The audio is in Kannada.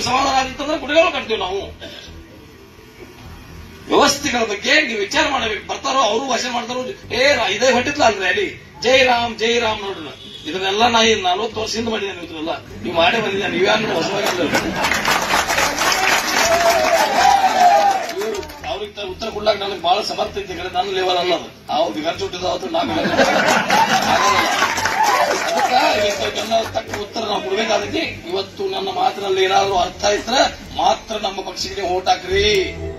ನಿಮ್ಗೆ ಸಮಾಧಾನ ಆಗಿತ್ತಂದ್ರೆ ಗುಡಿಗಳು ಕಟ್ತೀವಿ ನಾವು ವ್ಯವಸ್ಥೆಗಳ ಬಗ್ಗೆ ನೀವು ವಿಚಾರ ಮಾಡಬೇಕು ಬರ್ತಾರೋ ಅವರು ಭಾಷಣ ಮಾಡ್ತಾರೋ ಏ ರಾ- ಇದೇ ಹೊಟ್ಟಿತ್ಲ ಅಲ್ರಿ ಅಲ್ಲಿ ಜೈ ರಾಮ್ ಜೈ ರಾಮ್ ನೋಡ್ರಿ ಇದನ್ನೆಲ್ಲ ನಾ ಈ ನಲ್ವತ್ತು ವರ್ಷದಿಂದ ಮಾಡಿದ್ದೇನೆ ಇವತ್ತೆಲ್ಲ ನೀವು ಮಾಡೇ ಬಂದಿದ್ದೆ ನೀವ್ಯಾರು ಹೊಸವಾಗಿ ಇವ್ರು ಅವ್ರಿಗೆ ತ- ಉತ್ತರ ಕೊಡ್ಲಾಕ ನನಗೆ ಬಹಳ ಸಮರ್ಥ ಐತಿ ಕಡೆ ನನ್ನ ಲೆವೆಲ್ ಅಲ್ಲ ಅದು ಅವ್ ಬಿಗರ್ ಚುಟ್ಟಿದ ಅವತ್ತು ನಾ ಬಿಗರ್ ಅದಕ್ಕೆ ಇವತ್ತಕ್ಕೆಲ್ಲ ತಕ್ಕ ಉತ್ತರ ನಾವು ಕೊಡ್ಬೇಕಾದಕ್ಕೆ ಇವತ್ತು ನನ್ನ ಮಾತಿನಲ್ಲಿ ಏನಾದರೂ ಅರ್ಥ ಇದ್ರೆ ಮಾತ್ರ ನಮ್ಮ ಪಕ್ಷಕ್ಕೆ ಓಟ್ ಹಾಕ್ರಿ